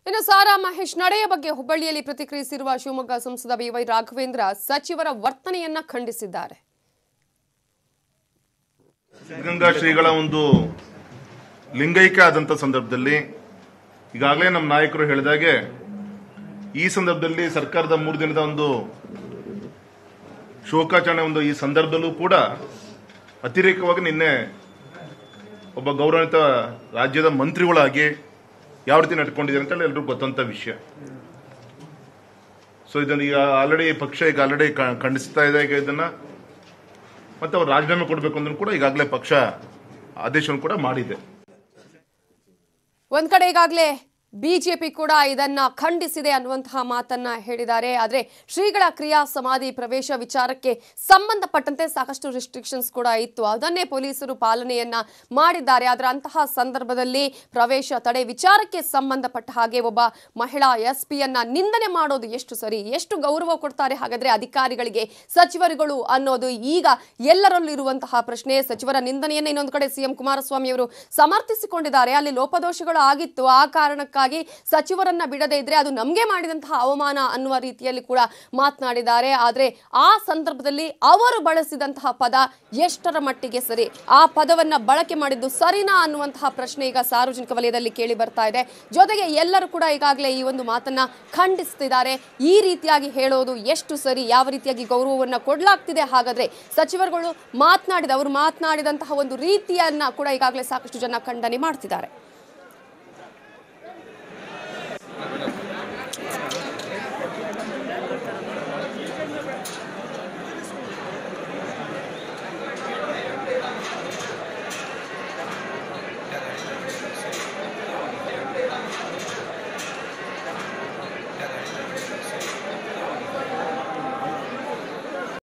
ಇನ್ನು ಸಾರಾ ಮಹೇಶ್ ನಡೆಯ ಬಗ್ಗೆ ಹುಬ್ಬಳ್ಳಿಯಲ್ಲಿ ಪ್ರತಿಕ್ರಿಯಿಸಿರುವ ಶಿವಮೊಗ್ಗ ಸಂಸದ ಬಿವೈ ರಾಘವೇಂದ್ರ ಸಚಿವರ ವರ್ತನೆಯನ್ನ ಖಂಡಿಸಿದ್ದಾರೆ ಸಿದ್ಧಗಂಗಾ ಶ್ರೀಗಳ ಒಂದು ಲಿಂಗೈಕ್ಯ ಆದಂಥ ಸಂದರ್ಭದಲ್ಲಿ ಈಗಾಗಲೇ ನಮ್ಮ ನಾಯಕರು ಹೇಳಿದಾಗೆ ಈ ಸಂದರ್ಭದಲ್ಲಿ ಸರ್ಕಾರದ ಮೂರು ದಿನದ ಒಂದು ಶೋಕಾಚರಣೆ ಒಂದು ಈ ಸಂದರ್ಭದಲ್ಲೂ ಕೂಡ ಅತಿರೇಕವಾಗಿ ನಿನ್ನೆ ಒಬ್ಬ ಗೌರವಾನ್ವಿತ ರಾಜ್ಯದ ಮಂತ್ರಿಗಳಾಗಿ ಯಾವ ರೀತಿ ನಡ್ಕೊಂಡಿದ್ದಾರೆ ಅಂತ ಎಲ್ರಿಗೂ ಗೊತ್ತಂತ ವಿಷಯ ಸೊ ಇದನ್ನು ಈಗ ಆಲ್ರೆಡಿ ಪಕ್ಷ ಈಗ ಆಲ್ರೆಡಿ ಖಂಡಿಸ್ತಾ ಇದೆ ಈಗ ಇದನ್ನ ಮತ್ತೆ ಅವ್ರು ರಾಜೀನಾಮೆ ಕೊಡಬೇಕು ಅಂದ್ರೂ ಕೂಡ ಈಗಾಗಲೇ ಪಕ್ಷ ಆದೇಶವನ್ನು ಕೂಡ ಮಾಡಿದೆ ಒಂದ್ ಕಡೆ ಈಗಾಗಲೇ ಬಿಜೆಪಿ ಕೂಡ ಇದನ್ನ ಖಂಡಿಸಿದೆ ಅನ್ನುವಂತಹ ಮಾತನ್ನ ಹೇಳಿದ್ದಾರೆ ಆದ್ರೆ ಶ್ರೀಗಳ ಕ್ರಿಯಾ ಸಮಾಧಿ ಪ್ರವೇಶ ವಿಚಾರಕ್ಕೆ ಸಂಬಂಧಪಟ್ಟಂತೆ ಸಾಕಷ್ಟು ರಿಸ್ಟ್ರಿಕ್ಷನ್ಸ್ ಕೂಡ ಇತ್ತು ಅದನ್ನೇ ಪೊಲೀಸರು ಪಾಲನೆಯನ್ನ ಮಾಡಿದ್ದಾರೆ ಆದ್ರೆ ಅಂತಹ ಸಂದರ್ಭದಲ್ಲಿ ಪ್ರವೇಶ ತಡೆ ವಿಚಾರಕ್ಕೆ ಸಂಬಂಧಪಟ್ಟ ಹಾಗೆ ಒಬ್ಬ ಮಹಿಳಾ ಎಸ್ ಪಿಯನ್ನ ನಿಂದನೆ ಮಾಡೋದು ಎಷ್ಟು ಸರಿ ಎಷ್ಟು ಗೌರವ ಕೊಡ್ತಾರೆ ಹಾಗಾದ್ರೆ ಅಧಿಕಾರಿಗಳಿಗೆ ಸಚಿವರುಗಳು ಅನ್ನೋದು ಈಗ ಎಲ್ಲರಲ್ಲೂ ಇರುವಂತಹ ಪ್ರಶ್ನೆ ಸಚಿವರ ನಿಂದನೆಯನ್ನ ಇನ್ನೊಂದು ಕಡೆ ಸಿಎಂ ಕುಮಾರಸ್ವಾಮಿ ಅವರು ಸಮರ್ಥಿಸಿಕೊಂಡಿದ್ದಾರೆ ಅಲ್ಲಿ ಲೋಪದೋಷಗಳು ಆಗಿತ್ತು ಆ ಕಾರಣಕ್ಕಾಗಿ ಸಚಿವರನ್ನ ಬಿಡದೇ ಇದ್ರೆ ಅದು ನಮಗೆ ಮಾಡಿದಂತಹ ಅವಮಾನ ಅನ್ನುವ ರೀತಿಯಲ್ಲಿ ಕೂಡ ಮಾತನಾಡಿದ್ದಾರೆ ಆದ್ರೆ ಆ ಸಂದರ್ಭದಲ್ಲಿ ಅವರು ಬಳಸಿದಂತಹ ಪದ ಎಷ್ಟರ ಮಟ್ಟಿಗೆ ಸರಿ ಆ ಪದವನ್ನ ಬಳಕೆ ಮಾಡಿದ್ದು ಸರಿನಾ ಅನ್ನುವಂತಹ ಪ್ರಶ್ನೆ ಈಗ ಸಾರ್ವಜನಿಕ ವಲಯದಲ್ಲಿ ಕೇಳಿ ಬರ್ತಾ ಇದೆ ಜೊತೆಗೆ ಎಲ್ಲರೂ ಕೂಡ ಈಗಾಗಲೇ ಈ ಒಂದು ಮಾತನ್ನ ಖಂಡಿಸ್ತಿದ್ದಾರೆ ಈ ರೀತಿಯಾಗಿ ಹೇಳೋದು ಎಷ್ಟು ಸರಿ ಯಾವ ರೀತಿಯಾಗಿ ಗೌರವವನ್ನ ಕೊಡಲಾಗ್ತಿದೆ ಹಾಗಾದ್ರೆ ಸಚಿವರುಗಳು ಮಾತನಾಡಿದ ಅವರು ಮಾತನಾಡಿದಂತಹ ಒಂದು ರೀತಿಯನ್ನ ಕೂಡ ಈಗಾಗಲೇ ಸಾಕಷ್ಟು ಜನ ಖಂಡನೆ ಮಾಡ್ತಿದ್ದಾರೆ